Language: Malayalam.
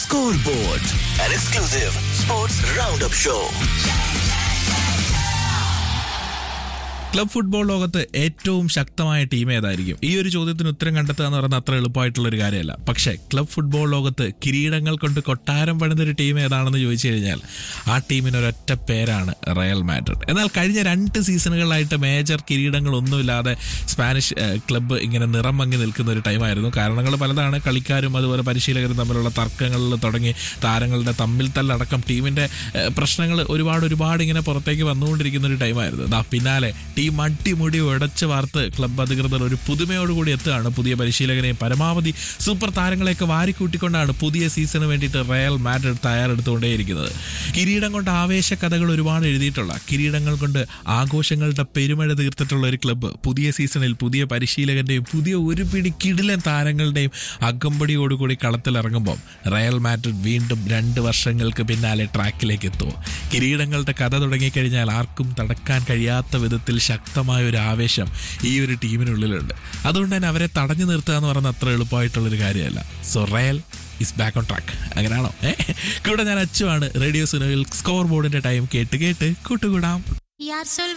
Scoreboard, an exclusive sports roundup show. Club football ലോകത്ത് ഏറ്റവും ശക്തമായ ടീം ഏതായിരിക്കും ഈ ഒരു ചോദ്യത്തിന് ഉത്തരം കണ്ടെത്തുക എന്ന് പറയുന്നത് അത്ര എളുപ്പമായിട്ടുള്ള ഒരു കാര്യമല്ല പക്ഷേ ക്ലബ് ഫുട്ബോൾ ലോകത്ത് കിരീടങ്ങൾ കൊണ്ട് കൊട്ടാരം പണിതൊരു ടീം ഏതാണെന്ന് ചോദിച്ചു കഴിഞ്ഞാൽ ആ ടീമിന് ഒരൊറ്റ പേരാണ് റയൽ മാഡ്രിഡ് എന്നാൽ കഴിഞ്ഞ രണ്ട് സീസണുകളിലായിട്ട് മേജർ കിരീടങ്ങളൊന്നുമില്ലാതെ സ്പാനിഷ് ഏഹ്, ക്ലബ്ബ് ഇങ്ങനെ നിറം മങ്ങി നിൽക്കുന്ന ഒരു ടൈമായിരുന്നു കാരണങ്ങൾ പലതാണ് കളിക്കാരും അതുപോലെ പരിശീലകരും തമ്മിലുള്ള തർക്കങ്ങളിൽ തുടങ്ങി താരങ്ങളുടെ തമ്മിൽ തല്ലടക്കം ടീമിന്റെ പ്രശ്നങ്ങൾ ഒരുപാട് ഒരുപാട് ഇങ്ങനെ പുറത്തേക്ക് വന്നുകൊണ്ടിരിക്കുന്ന ഒരു ടൈമായിരുന്നു ദാ പിന്നാലെ ടീം അടിമുടി ഉടച്ച് വാർത്ത് ക്ലബ്ബ് അധികൃതർ ഒരു പുതുമയോടുകൂടി എത്തുകയാണ് പുതിയ പരിശീലകനെയും പരമാവധി സൂപ്പർ താരങ്ങളെയൊക്കെ വാരിക്കൂട്ടിക്കൊണ്ടാണ് പുതിയ സീസണിന് വേണ്ടിയിട്ട് റയൽ മാഡ്രിഡ് തയ്യാറെടുത്തുകൊണ്ടേയിരിക്കുന്നത് കിരീടം കൊണ്ട് ആവേശ കഥകൾ ഒരുപാട് എഴുതിയിട്ടുള്ള കിരീടങ്ങൾ കൊണ്ട് ആഘോഷങ്ങളുടെ പെരുമഴ തീർത്തിട്ടുള്ള ഒരു ക്ലബ്ബ് പുതിയ സീസണിൽ പുതിയ പരിശീലകന്റെയും പുതിയ ഒരു പിടി കിടിലൻ താരങ്ങളുടെയും അകമ്പടിയോടുകൂടി കളത്തിലിറങ്ങുമ്പോൾ റയൽ മാഡ്രിഡ് വീണ്ടും രണ്ട് വർഷങ്ങൾക്ക് പിന്നാലെ ട്രാക്കിലേക്ക് എത്തുമോ കിരീടങ്ങളുടെ കഥ തുടങ്ങിക്കഴിഞ്ഞാൽ ആർക്കും തടക്കാൻ കഴിയാത്ത വിധത്തിൽ ശക്തമായ ഒരു ആവേശം ഈ ഒരു ടീമിനുള്ളിലുണ്ട് അതുകൊണ്ട് തന്നെ അവരെ തടഞ്ഞു നിർത്തുക എന്ന് പറയുന്നത് അത്ര എളുപ്പമായിട്ടുള്ളൊരു കാര്യമല്ല so Real is back on track അങ്ങനെയാണോ ഏ കൂടെ ഞാൻ അച്ചുവാണ് റേഡിയോ സുനോയിൽ സ്കോർ ബോർഡിന്റെ ടൈം കേട്ട് കേട്ട് കൂട്ടുകൂടാം Yaar sol